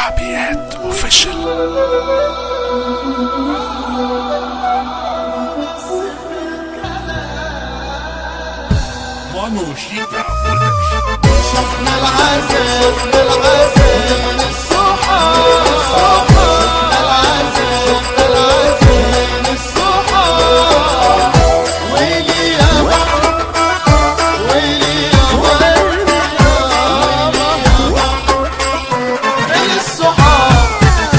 شعبيات اوفيشال شفنا العزف شفنا العزف من الصحاب شفنا العزف شفنا العزف من الصحاب ويلي يا بحر ويلي يا بحر من الصحاب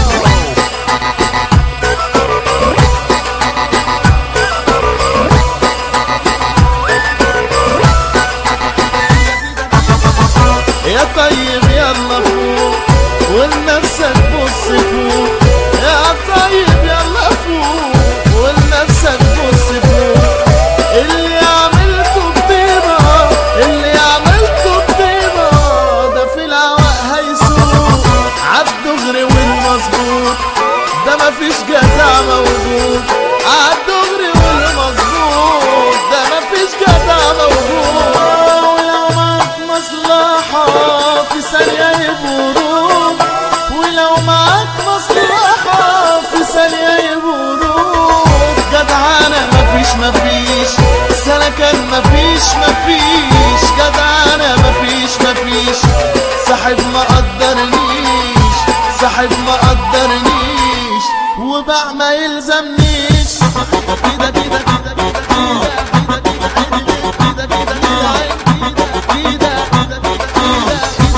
يا طيب يلا فوق ولنفسك بص فوق يا طيب يلا فوق ولنفسك بص فوق اللي عملته بطيبة اللي عملته بطيبة ده في العواق هيسوق عالدغري والمظبوط ده مفيش جدع موجود عالدغري والمظبوط ده مفيش جدع موجود ولو معك مصلحة في ثانية يبورون ولو معك مصلحة في ثانية يبورون جدعانة مفيش مفيش سلكان مفيش مفيش جدعانة مفيش مفيش صاحب ما قدرنيش صاحب ما قدرنيش وباع ما يلزمنيش كده كده كده كده كده كده كده كده كده كده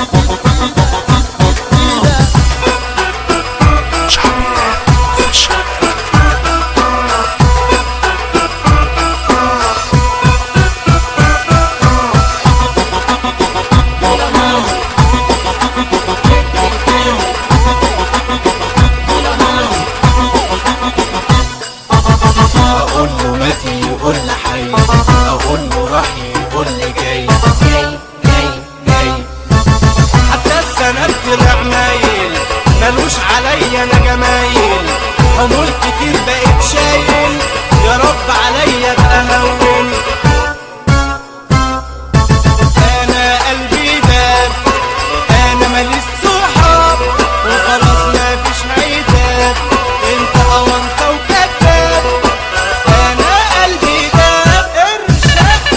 شعبيات اوفيشال اقول له ماتي يقول لي حي اقول له راح يقول لي جاي جاي جاي جاي حتى السند طلع مايل ملوش عليا انا جمايل حمول كتير بقيت شايل يا رب عليا بقى هون انا قلبي داب انا ماليش صحاب وخلاص مفيش عتاب انت اونطه وكذاب انا قلبي داب ارشاد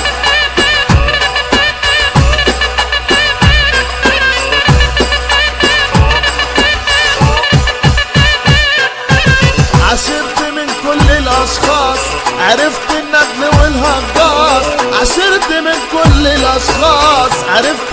عشرت من كل الاشخاص عرفت الندل والهجاص عشرت من كل الاشخاص عرفت